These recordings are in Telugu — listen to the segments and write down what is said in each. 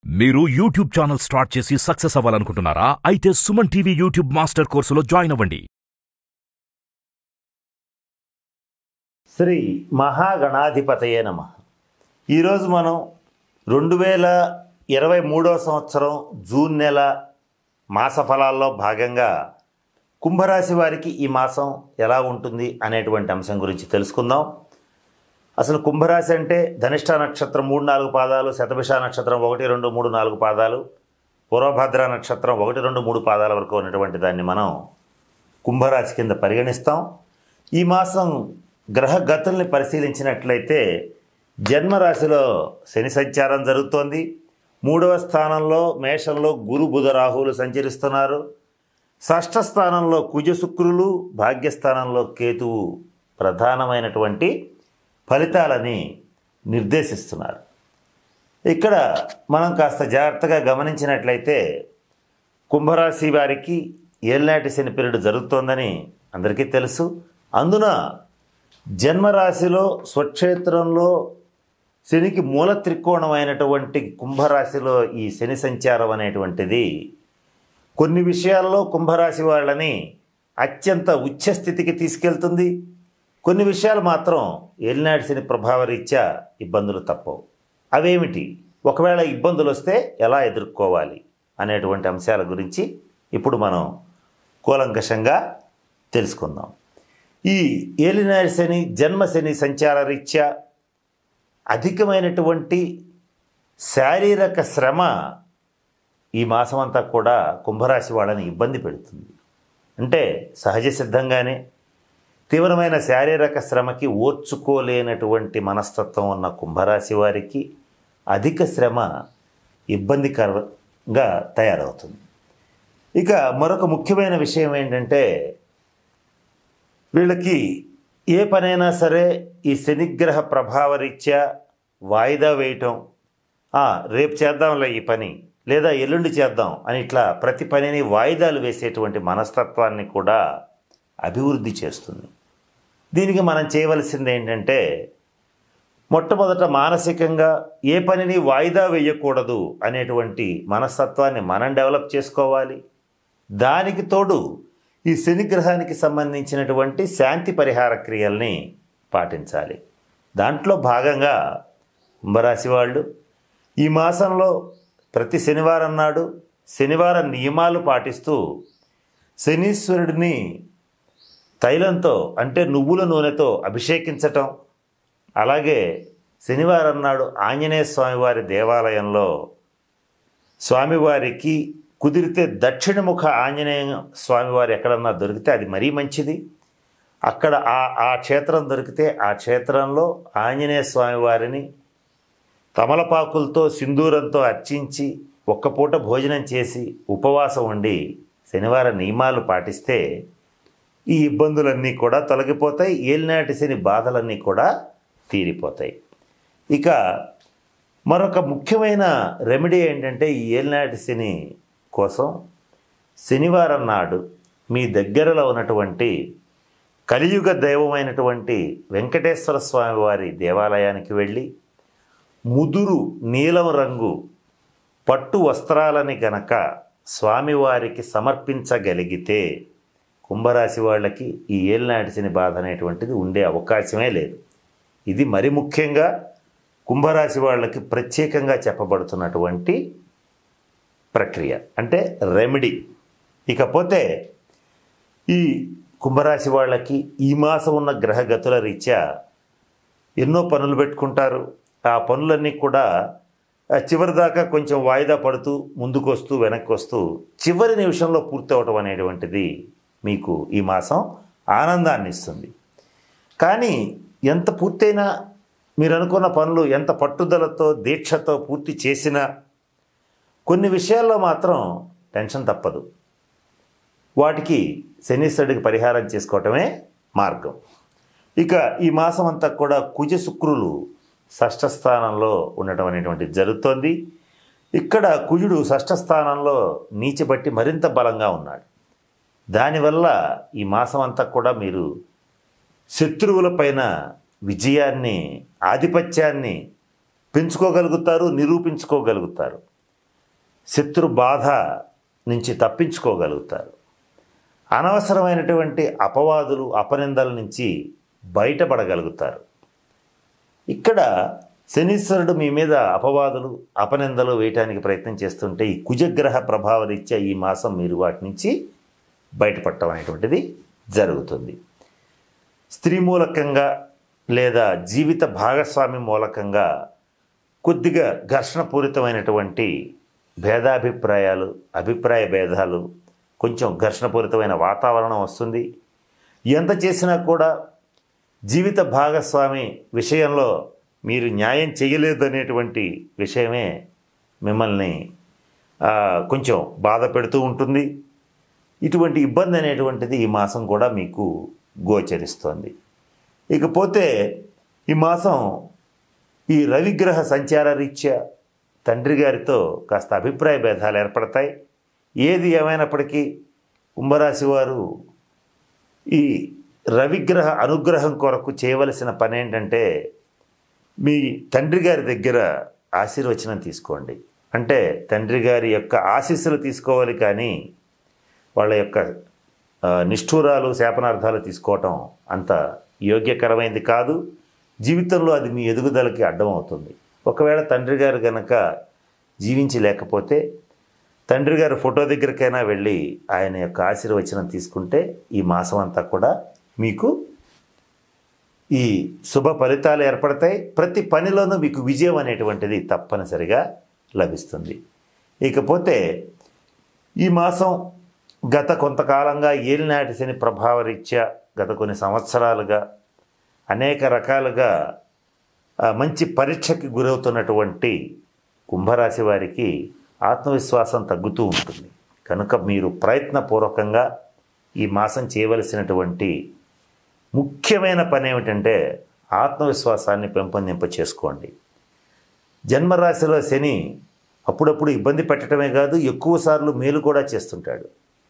మీరు యూట్యూబ్ ఛానల్ స్టార్ట్ చేసి సక్సెస్ అవ్వాలనుకుంటున్నారా అయితే సుమన్ టీవీ యూట్యూబ్ మాస్టర్ కోర్సులో జాయిన్ అవ్వండి శ్రీ మహాగణాధిపతయే నమ ఈరోజు మనం రెండు వేల ఇరవై మూడవ సంవత్సరం జూన్ నెల మాస ఫలాల్లో భాగంగా కుంభరాశి వారికి ఈ మాసం ఎలా ఉంటుంది అనేటువంటి అంశం గురించి తెలుసుకుందాం అసలు కుంభరాశి అంటే ధనిష్ట నక్షత్రం మూడు నాలుగు పాదాలు శతభిష నక్షత్రం ఒకటి రెండు మూడు నాలుగు పాదాలు పూర్వభద్ర నక్షత్రం ఒకటి రెండు మూడు పాదాల వరకు ఉన్నటువంటి దాన్ని మనం కుంభరాశి కింద పరిగణిస్తాం ఈ మాసం గ్రహ గతుల్ని పరిశీలించినట్లయితే జన్మరాశిలో శని సంచారం జరుగుతోంది మూడవ స్థానంలో మేషంలో గురు బుధ రాహువులు సంచరిస్తున్నారు షష్ఠ స్థానంలో కుజ శుక్రులు భాగ్యస్థానంలో కేతువు ప్రధానమైనటువంటి ఫలితాలని నిర్దేశిస్తున్నారు ఇక్కడ మనం కాస్త జాగ్రత్తగా గమనించినట్లయితే కుంభరాశి వారికి ఏళ్ళనాటి శని పీరియడ్ జరుగుతోందని అందరికీ తెలుసు అందున జన్మరాశిలో స్వక్షేత్రంలో శనికి మూల త్రికోణమైనటువంటి కుంభరాశిలో ఈ శని సంచారం అనేటువంటిది కొన్ని విషయాల్లో కుంభరాశి వాళ్ళని అత్యంత ఉచ్చస్థితికి తీసుకెళ్తుంది కొన్ని విషయాలు మాత్రం ఏలినాటి శని ప్రభావరీత్యా ఇబ్బందులు తప్పవు అవేమిటి ఒకవేళ ఇబ్బందులు వస్తే ఎలా ఎదుర్కోవాలి అనేటువంటి అంశాల గురించి ఇప్పుడు మనం కూలంకషంగా తెలుసుకుందాం ఈ ఏలినాటి శని జన్మ శని సంచార రీత్యా అధికమైనటువంటి శారీరక శ్రమ ఈ మాసమంతా కూడా కుంభరాశి వాళ్ళని ఇబ్బంది పెడుతుంది అంటే సహజ సిద్ధంగానే తీవ్రమైన శారీరక శ్రమకి ఓర్చుకోలేనటువంటి మనస్తత్వం ఉన్న కుంభరాశి వారికి అధిక శ్రమ ఇబ్బందికరంగా తయారవుతుంది ఇక మరొక ముఖ్యమైన విషయం ఏంటంటే వీళ్ళకి ఏ పనైనా సరే ఈ శనిగ్రహ ప్రభావరీత్యా వాయిదా వేయటం "ఆ, రేపు చేద్దాంలే ఈ పని లేదా ఎల్లుండి చేద్దాం అని ఇట్లా ప్రతి పనిని వాయిదాలు వేసేటువంటి మనస్తత్వాన్ని కూడా అభివృద్ధి చేస్తుంది దీనికి మనం చేయవలసింది ఏంటంటే మొట్టమొదట మానసికంగా ఏ పనిని వాయిదా వేయకూడదు అనేటువంటి మనస్తత్వాన్ని మనం డెవలప్ చేసుకోవాలి దానికి తోడు ఈ శనిగ్రహానికి సంబంధించినటువంటి శాంతి పరిహార క్రియల్ని పాటించాలి దాంట్లో భాగంగా కుంభరాశి వాళ్ళు ఈ మాసంలో ప్రతి శనివారం నాడు శనివారం నియమాలు పాటిస్తూ శనీశ్వరుడిని తైలంతో అంటే నువ్వుల నూనెతో అభిషేకించటం అలాగే శనివారం నాడు ఆంజనేయ స్వామివారి దేవాలయంలో స్వామివారికి కుదిరితే దక్షిణముఖ ఆంజనేయ స్వామివారు ఎక్కడన్నా దొరికితే అది మరీ మంచిది అక్కడ ఆ ఆ క్షేత్రం దొరికితే ఆ క్షేత్రంలో ఆంజనేయ స్వామివారిని తమలపాకులతో సింధూరంతో అర్చించి ఒక్క పూట భోజనం చేసి ఉపవాసం ఉండి శనివారం నియమాలు పాటిస్తే ఈ ఇబ్బందులన్నీ కూడా తొలగిపోతాయి ఏలినాటి శని బాధలన్నీ కూడా తీరిపోతాయి ఇక మరొక ముఖ్యమైన రెమెడీ ఏంటంటే ఈ ఏలినాటి శని కోసం శనివారం నాడు మీ దగ్గరలో ఉన్నటువంటి కలియుగ దైవమైనటువంటి వెంకటేశ్వర స్వామి వారి దేవాలయానికి వెళ్ళి ముదురు నీలం రంగు పట్టు వస్త్రాలని గనక స్వామివారికి సమర్పించగలిగితే కుంభరాశి వాళ్ళకి ఈ ఏలినాటి శని బాధ అనేటువంటిది ఉండే అవకాశమే లేదు ఇది మరి ముఖ్యంగా కుంభరాశి వాళ్ళకి ప్రత్యేకంగా చెప్పబడుతున్నటువంటి ప్రక్రియ అంటే రెమెడీ ఇకపోతే ఈ కుంభరాశి వాళ్ళకి ఈ మాసం ఉన్న గ్రహగతుల రీత్యా ఎన్నో పనులు పెట్టుకుంటారు ఆ పనులన్నీ కూడా ఆ చివరి దాకా కొంచెం వాయిదా పడుతూ ముందుకు వస్తూ వెనక్కి వస్తూ చివరి నిమిషంలో పూర్తి అవటం అనేటువంటిది మీకు ఈ మాసం ఆనందాన్ని ఇస్తుంది కానీ ఎంత పూర్తయినా మీరు అనుకున్న పనులు ఎంత పట్టుదలతో దీక్షతో పూర్తి చేసినా కొన్ని విషయాల్లో మాత్రం టెన్షన్ తప్పదు వాటికి శనీశ్వరుడికి పరిహారం చేసుకోవటమే మార్గం ఇక ఈ మాసం అంతా కూడా కుజ శుక్రులు షష్ఠ స్థానంలో ఉండటం అనేటువంటిది జరుగుతోంది ఇక్కడ కుజుడు షష్ఠ స్థానంలో నీచబట్టి మరింత బలంగా ఉన్నాడు దానివల్ల ఈ మాసం అంతా కూడా మీరు శత్రువులపైన విజయాన్ని ఆధిపత్యాన్ని పెంచుకోగలుగుతారు నిరూపించుకోగలుగుతారు శత్రు బాధ నుంచి తప్పించుకోగలుగుతారు అనవసరమైనటువంటి అపవాదులు అపనిందల నుంచి బయటపడగలుగుతారు ఇక్కడ శనీశ్వరుడు మీ మీద అపవాదులు అపనిందలు వేయటానికి ప్రయత్నం చేస్తుంటే ఈ కుజగ్రహ ప్రభావరీత్యా ఈ మాసం మీరు వాటి నుంచి బయటపడటం అనేటువంటిది జరుగుతుంది స్త్రీ మూలకంగా లేదా జీవిత భాగస్వామి మూలకంగా కొద్దిగా ఘర్షణపూరితమైనటువంటి భేదాభిప్రాయాలు అభిప్రాయ భేదాలు కొంచెం ఘర్షణపూరితమైన వాతావరణం వస్తుంది ఎంత చేసినా కూడా జీవిత భాగస్వామి విషయంలో మీరు న్యాయం చేయలేదు అనేటువంటి విషయమే మిమ్మల్ని ఆ, కొంచెం బాధ పెడుతూ ఉంటుంది ఇటువంటి ఇబ్బంది అనేటువంటిది ఈ మాసం కూడా మీకు గోచరిస్తోంది ఇకపోతే ఈ మాసం ఈ రవిగ్రహ సంచార రీత్యా తండ్రి గారితో కాస్త అభిప్రాయ భేదాలు ఏర్పడతాయి ఏది ఏమైనప్పటికీ కుంభరాశి వారు ఈ రవిగ్రహ అనుగ్రహం కొరకు చేయవలసిన పని ఏంటంటే మీ తండ్రి గారి దగ్గర ఆశీర్వచనం తీసుకోండి అంటే తండ్రి గారి యొక్క ఆశీస్సులు తీసుకోవాలి కానీ వాళ్ళ యొక్క ఆ, నిష్ఠూరాలు శాపనార్థాలు తీసుకోవటం అంత యోగ్యకరమైనది కాదు జీవితంలో అది మీ ఎదుగుదలకి అడ్డం అవుతుంది ఒకవేళ తండ్రి గారు గనక జీవించి లేకపోతే తండ్రి గారి ఫోటో దగ్గరికైనా వెళ్ళి ఆయన యొక్క ఆశీర్వచనం తీసుకుంటే ఈ మాసం అంతా కూడా మీకు ఈ శుభ ఫలితాలు ఏర్పడతాయి ప్రతి పనిలోనూ మీకు విజయం అనేటువంటిది తప్పనిసరిగా లభిస్తుంది ఇకపోతే ఈ మాసం గత కొంతకాలంగా ఏలినాటి శని ప్రభావరీత్యా గత కొన్ని సంవత్సరాలుగా అనేక రకాలుగా ఆ, మంచి పరీక్షకి గురవుతున్నటువంటి కుంభరాశి వారికి ఆత్మవిశ్వాసం తగ్గుతూ ఉంటుంది కనుక మీరు ప్రయత్నపూర్వకంగా ఈ మాసం చేయవలసినటువంటి ముఖ్యమైన పని ఏమిటంటే ఆత్మవిశ్వాసాన్ని పెంపొందింప చేసుకోండి జన్మరాశిలో శని అప్పుడప్పుడు ఇబ్బంది పెట్టడమే కాదు ఎక్కువసార్లు మేలు కూడా చేస్తుంటాడు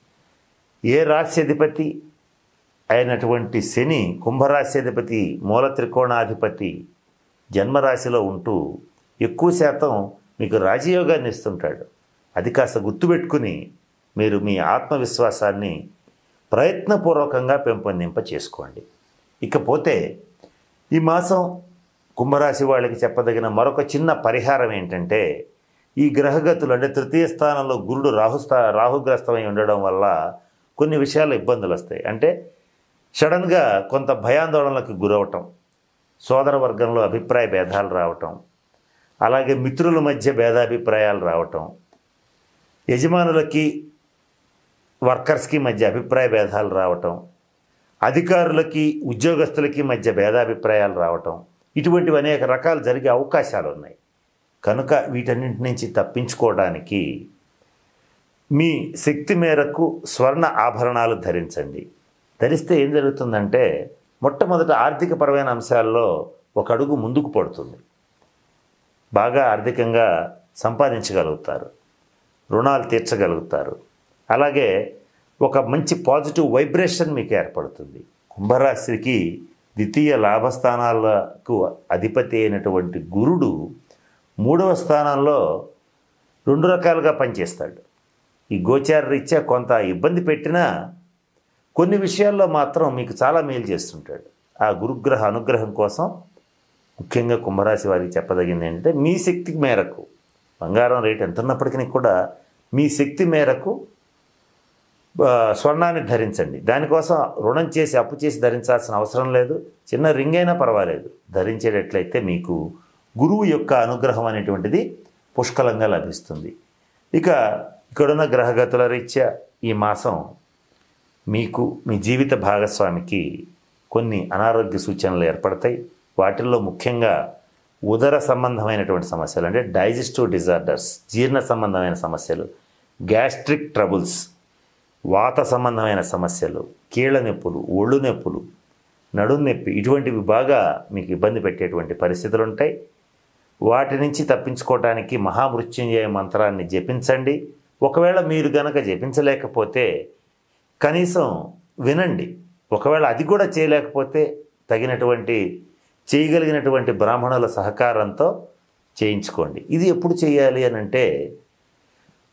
ఏ రాశ్యాధిపతి అయినటువంటి శని కుంభరాశ్యాధిపతి మూల త్రికోణాధిపతి జన్మరాశిలో ఉంటూ ఎక్కువ శాతం మీకు రాజయోగాన్ని ఇస్తుంటాడు అది కాస్త గుర్తుపెట్టుకుని మీరు మీ ఆత్మవిశ్వాసాన్ని ప్రయత్నపూర్వకంగా పెంపొందింప చేసుకోండి ఇకపోతే ఈ మాసం కుంభరాశి వాళ్ళకి చెప్పదగిన మరొక చిన్న పరిహారం ఏంటంటే ఈ గ్రహగతులు అంటే తృతీయ స్థానంలో గురుడు రాహుస్థా రాహుగ్రస్తమై ఉండడం వల్ల కొన్ని విషయాలు ఇబ్బందులు వస్తాయి అంటే సడన్గా కొంత భయాందోళనలకు గురవటం సోదర వర్గంలో అభిప్రాయ భేదాలు రావటం అలాగే మిత్రుల మధ్య భేదాభిప్రాయాలు రావటం యజమానులకి వర్కర్స్కి మధ్య అభిప్రాయ భేదాలు రావటం అధికారులకి ఉద్యోగస్తులకి మధ్య భేదాభిప్రాయాలు రావటం ఇటువంటివి అనేక రకాలు జరిగే అవకాశాలు ఉన్నాయి కనుక వీటన్నింటి నుంచి తప్పించుకోవడానికి మీ శక్తి మేరకు స్వర్ణ ఆభరణాలు ధరించండి ధరిస్తే ఏం జరుగుతుందంటే మొట్టమొదట ఆర్థికపరమైన అంశాల్లో ఒక అడుగు ముందుకు పడుతుంది బాగా ఆర్థికంగా సంపాదించగలుగుతారు రుణాలు తీర్చగలుగుతారు అలాగే ఒక మంచి పాజిటివ్ వైబ్రేషన్ మీకు ఏర్పడుతుంది కుంభరాశికి ద్వితీయ లాభస్థానాలకు అధిపతి అయినటువంటి గురుడు మూడవ స్థానంలో రెండు రకాలుగా పనిచేస్తాడు ఈ గోచార రీత్యా కొంత ఇబ్బంది పెట్టినా కొన్ని విషయాల్లో మాత్రం మీకు చాలా మేలు చేస్తుంటాడు ఆ గురుగ్రహ అనుగ్రహం కోసం ముఖ్యంగా కుంభరాశి వారికి చెప్పదగింది ఏంటంటే మీ శక్తి మేరకు బంగారం రేటు ఎంత ఉన్నప్పటికీ కూడా మీ శక్తి మేరకు ఆ, స్వర్ణాన్ని ధరించండి దానికోసం రుణం చేసి అప్పు చేసి ధరించాల్సిన అవసరం లేదు చిన్న రింగ్ అయినా పర్వాలేదు ధరించేటట్లయితే మీకు గురువు యొక్క అనుగ్రహం అనేటువంటిది పుష్కలంగా లభిస్తుంది ఇక ఇక్కడున్న గ్రహగతుల రీత్యా ఈ మాసం మీకు మీ జీవిత భాగస్వామికి కొన్ని అనారోగ్య సూచనలు ఏర్పడతాయి వాటిల్లో ముఖ్యంగా ఉదర సంబంధమైనటువంటి సమస్యలు అంటే డైజెస్టివ్ డిజార్డర్స్ జీర్ణ సంబంధమైన సమస్యలు గ్యాస్ట్రిక్ ట్రబుల్స్ వాత సంబంధమైన సమస్యలు కీళ్ళ నొప్పులు ఒళ్ళు నొప్పులు నడుం నొప్పి ఇటువంటివి బాగా మీకు ఇబ్బంది పెట్టేటువంటి పరిస్థితులు ఉంటాయి వాటి నుంచి తప్పించుకోవటానికి మహామృత్యుంజయ మంత్రాన్ని జపించండి ఒకవేళ మీరు గనక జపించలేకపోతే కనీసం వినండి ఒకవేళ అది కూడా చేయలేకపోతే తగినటువంటి చేయగలిగినటువంటి బ్రాహ్మణుల సహకారంతో చేయించుకోండి ఇది ఎప్పుడు చేయాలి అని అంటే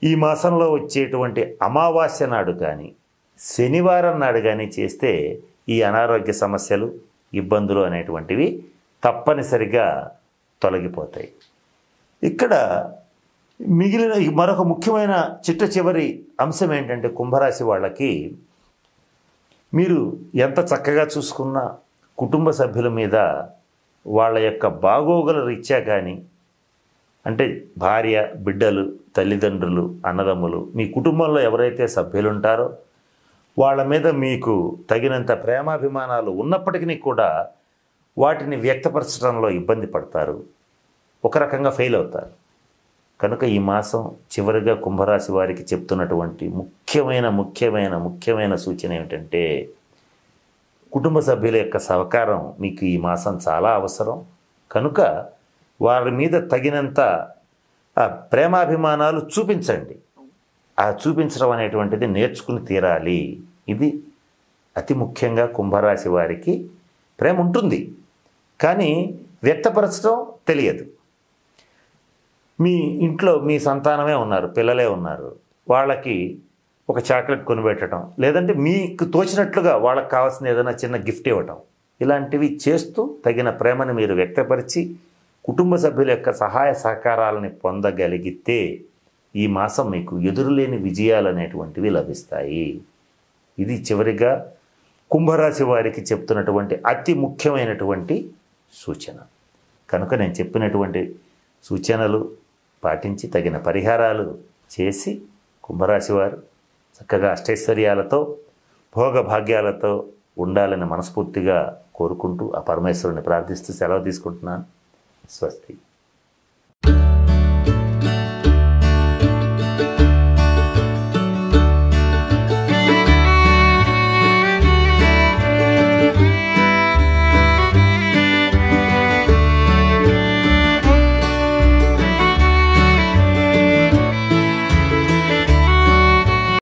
ఈ మాసంలో వచ్చేటువంటి అమావాస్య నాడు కానీ శనివారం నాడు కానీ చేస్తే ఈ అనారోగ్య సమస్యలు ఇబ్బందులు అనేటువంటివి తప్పనిసరిగా తొలగిపోతాయి ఇక్కడ మిగిలిన మరొక ముఖ్యమైన చిట్ట చివరి అంశం ఏంటంటే కుంభరాశి వాళ్ళకి మీరు ఎంత చక్కగా చూసుకున్నా కుటుంబ సభ్యుల మీద వాళ్ళ యొక్క బాగోగుల రీత్యా కానీ అంటే భార్య బిడ్డలు తల్లిదండ్రులు అన్నదమ్ములు మీ కుటుంబంలో ఎవరైతే సభ్యులు ఉంటారో వాళ్ళ మీద మీకు తగినంత ప్రేమాభిమానాలు ఉన్నప్పటికీ కూడా వాటిని వ్యక్తపరచడంలో ఇబ్బంది పడతారు ఒక రకంగా ఫెయిల్ అవుతారు కనుక ఈ మాసం చివరిగా కుంభరాశి వారికి చెప్తున్నటువంటి ముఖ్యమైన ముఖ్యమైన ముఖ్యమైన సూచన ఏమిటంటే కుటుంబ సభ్యుల యొక్క సహకారం మీకు ఈ మాసం చాలా అవసరం కనుక వారి మీద తగినంత ఆ, ప్రేమాభిమానాలు చూపించండి ఆ చూపించడం అనేటువంటిది నేర్చుకుని తీరాలి ఇది అతి ముఖ్యంగా కుంభరాశి వారికి ప్రేమ ఉంటుంది కానీ వ్యక్తపరచడం తెలియదు మీ ఇంట్లో మీ సంతానమే ఉన్నారు పిల్లలే ఉన్నారు వాళ్ళకి ఒక చాక్లెట్ కొనిపెట్టడం లేదంటే మీకు తోచినట్లుగా వాళ్ళకి కావాల్సిన ఏదైనా చిన్న గిఫ్ట్ ఇవ్వటం ఇలాంటివి చేస్తూ తగిన ప్రేమను మీరు వ్యక్తపరిచి కుటుంబ సభ్యుల యొక్క సహాయ సహకారాలని పొందగలిగితే ఈ మాసం మీకు ఎదురులేని విజయాలు అనేటువంటివి లభిస్తాయి ఇది చివరిగా కుంభరాశి వారికి చెప్తున్నటువంటి అతి ముఖ్యమైనటువంటి సూచన కనుక నేను చెప్పినటువంటి సూచనలు పాటించి తగిన పరిహారాలు చేసి కుంభరాశి వారు చక్కగా అష్టైశ్వర్యాలతో భోగభాగ్యాలతో ఉండాలని మనస్ఫూర్తిగా కోరుకుంటూ ఆ పరమేశ్వరుని ప్రార్థిస్తూ సెలవు తీసుకుంటున్నాను స్వస్తి